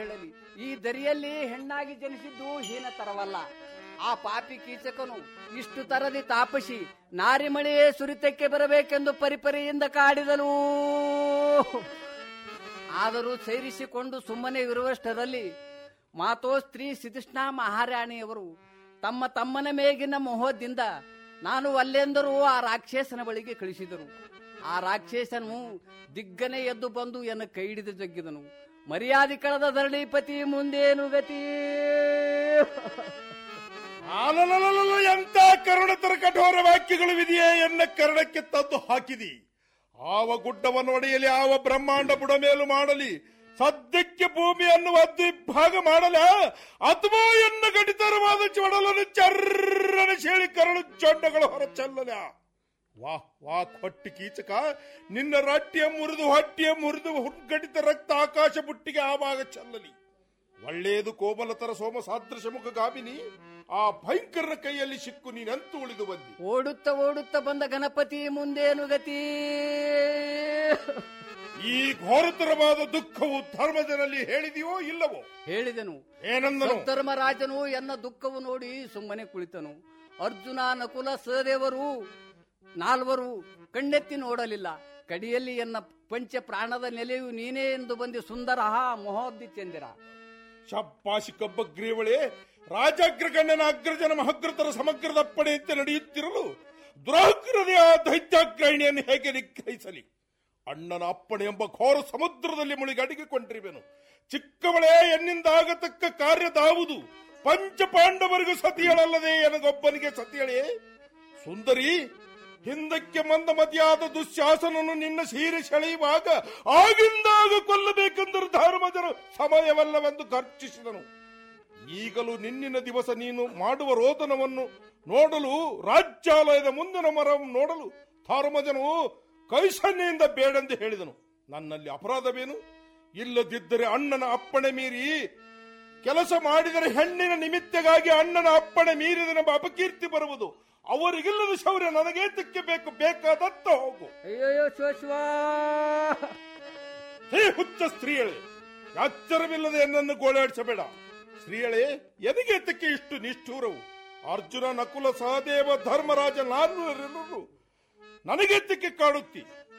ಹೇಳಲಿ ಈ ದರಿಯಲ್ಲಿ ಹೆಣ್ಣಾಗಿ ಜನಿಸಿದ್ದು ಹೀನ ತರವಲ್ಲ ಆ ಪಾಪಿ ಕೀಚಕನು ಇಷ್ಟು ತರದಿ ತಾಪಸಿ ನಾರಿಮಳೆಯೇ ಸುರಿತಕ್ಕೆ ಬರಬೇಕೆಂದು ಪರಿಪರಿಯಿಂದ ಕಾಡಿದನು ಆದರೂ ಸೇರಿಸಿಕೊಂಡು ಸುಮ್ಮನೆ ಇರುವಷ್ಟರಲ್ಲಿ ಮಾತೋ ಸ್ತ್ರೀ ಸಿತಿಷ್ಣ ಮಹಾರಾಣಿಯವರು ತಮ್ಮ ತಮ್ಮನ ಮೇಗಿನ ಮೋಹದಿಂದ ನಾನು ಅಲ್ಲೆಂದರೂ ಆ ರಾಕ್ಷಸನ ಬಳಿಗೆ ಕಳಿಸಿದರು ಆ ರಾಕ್ಷಸನು ದಿಗ್ಗನೆ ಎದ್ದು ಬಂದು ಎನ್ನ ಕೈ ಹಿಡಿದು ಜಗ್ಗಿದನು ಮರ್ಯಾದೆ ಕಳೆದ ಧರಣಿಪತಿ ಮುಂದೇನು ಗತಿ ಆಲಲಲಲಲ, ಎಂತ ಕರುಣತರ ಕಠೋರ ವಾಕ್ಯಗಳು ವಿಧಿಯೇ ಎನ್ನ ಕರ್ಣಕ್ಕೆ ತಂದು ಹಾಕಿದಿ ಆವ ಗುಡ್ಡವನ್ನು ಒಡೆಯಲಿ ಆವ ಬ್ರಹ್ಮಾಂಡ ಬುಡಮೇಲು ಮಾಡಲಿ ಸದ್ಯಕ್ಕೆ ಭೂಮಿಯನ್ನು ಅದ್ದು ಭಾಗ ಮಾಡಲ ಅಥವಾ ಎನ್ನ ಗಡಿತರವಾದ ಚೊಡಲನ್ನು ಚರ್ರನ ಶೇಳಿ ಕರಳು ಚೊಂಡಗಳು ಹೊರ ಚೆಲ್ಲಲ ವಾ ವಾ ಕೊಟ್ಟಿ ಕೀಚಕ ನಿನ್ನ ರಟ್ಟಿಯ ಮುರಿದು ಹೊಟ್ಟಿಯ ಮುರಿದು ಹುಡ್ಗಡಿತ ರಕ್ತ ಆಕಾಶ ಬುಟ್ಟಿಗೆ ಆವಾಗ ಚೆಲ್ಲಲಿ ಒಳ್ಳೆಯದು ಕೋಮಲತರ ಸೋಮ ಸಾದೃಶ ಮುಖ ಗಾಮಿನಿ ಆ ಭಯಂಕರನ ಕೈಯಲ್ಲಿ ಸಿಕ್ಕು ನೀನಂತೂ ಉಳಿದು ಬಂದಿ ಓಡುತ್ತ ಓಡುತ್ತ ಬಂದ ಗಣಪತಿ ಮುಂದೇನು ಗತಿ ಈ ಘೋರತರವಾದ ದುಃಖವು ಧರ್ಮಜನಲ್ಲಿ ಹೇಳಿದೆಯೋ ಇಲ್ಲವೋ ಹೇಳಿದನು ಏನಂದನು ಧರ್ಮರಾಜನು ಎನ್ನ ದುಃಖವು ನೋಡಿ ಸುಮ್ಮನೆ ಕುಳಿತನು ಅರ್ಜುನ ನಕುಲ ಸಹದೇವರು ನಾಲ್ವರು ಕಣ್ಣೆತ್ತಿ ನೋಡಲಿಲ್ಲ ಕಡಿಯಲ್ಲಿ ಎನ್ನ ಪಂಚ ಪ್ರಾಣದ ನೆಲೆಯು ನೀನೇ ಎಂದು ಬಂದು ಸುಂದರ ಮೊಹಬ್ಬಿ ಚೆಂದಿರ ಶಬ್ಬಾಶಿ ಕಬ್ಬಗ್ರೀವಳೆ ರಾಜಾಗ್ರಗಣ್ಯನ ಅಗ್ರಜನ ಮಹಗ್ರತರ ಸಮಗ್ರದಪ್ಪಣೆಯಂತೆ ನಡೆಯುತ್ತಿರಲು ದುರಾಗ್ರದೇ ಆ ದೈತ್ಯಾಗ್ರಹಿಣಿಯನ್ನು ಹೇಗೆ ನಿಗ್ರಹಿಸಲಿ ಅಣ್ಣನ ಅಪ್ಪಣೆ ಎಂಬ ಘೋರ ಸಮುದ್ರದಲ್ಲಿ ಮುಳುಗಿ ಅಡಗಿಕೊಂಡಿರುವೆನು ಚಿಕ್ಕವಳೇ ಎನ್ನಿಂದ ಆಗತಕ್ಕ ಕಾರ್ಯದಾವುದು ಪಂಚ ಪಾಂಡವರಿಗೂ ಸತಿಯಳಲ್ಲದೆ ನನಗೊಬ್ಬನಿಗೆ ಸತಿಯಳೇ ಸುಂದರಿ ಹಿಂದಕ್ಕೆ ಮಂದ ಮತಿಯಾದ ದುಶ್ಯಾಸನನು ನಿನ್ನ ಸೀರೆ ಸೆಳೆಯುವಾಗ ಆಗಿಂದಾಗ ಕೊಲ್ಲಬೇಕೆಂದರೆ ಧರ್ಮಜರು ಸಮಯವಲ್ಲವೆಂದು ಗರ್ಜಿಸಿದನು ಈಗಲೂ ನಿನ್ನಿನ ದಿವಸ ನೀನು ಮಾಡುವ ರೋದನವನ್ನು ನೋಡಲು ರಾಜ್ಯಾಲಯದ ಮುಂದಿನ ಮರ ನೋಡಲು ಧರ್ಮಜನು ಕೈಸನ್ನೆಯಿಂದ ಬೇಡೆಂದು ಹೇಳಿದನು ನನ್ನಲ್ಲಿ ಅಪರಾಧವೇನು ಇಲ್ಲದಿದ್ದರೆ ಅಣ್ಣನ ಅಪ್ಪಣೆ ಮೀರಿ ಕೆಲಸ ಮಾಡಿದರೆ ಹೆಣ್ಣಿನ ನಿಮಿತ್ತಗಾಗಿ ಅಣ್ಣನ ಅಪ್ಪಣೆ ಮೀರಿದನೆಂಬ ಅಪಕೀರ್ತಿ ಬರುವುದು ಅವರಿಗಿಲ್ಲದ ಶೌರ್ಯ ನನಗೇತಕ್ಕೆ ಬೇಕು ಬೇಕಾದತ್ತ ಹೋಗು ಅಯ್ಯಯ್ಯೋ ಶಿವ ಹೇ ಹುಚ್ಚ ಸ್ತ್ರೀಯಳೆ ಎಚ್ಚರವಿಲ್ಲದೆ ಎನ್ನನ್ನು ಗೋಳಾಡಿಸಬೇಡ ಸ್ತ್ರೀಯಳೆ ಎದಗೇತಕ್ಕೆ ಇಷ್ಟು ನಿಷ್ಠೂರವು ಅರ್ಜುನ ನಕುಲ ಸಹದೇವ ಧರ್ಮರಾಜ ನಾನು ನನಗೇತಕ್ಕೆ ಕಾಡುತ್ತಿ